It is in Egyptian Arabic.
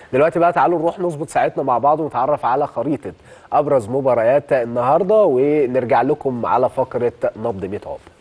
دلوقتي بقى تعالوا نروح نظبط ساعتنا مع بعض ونتعرف على خريطه ابرز مباريات النهارده ونرجع لكم على فقره نبض 100 عقب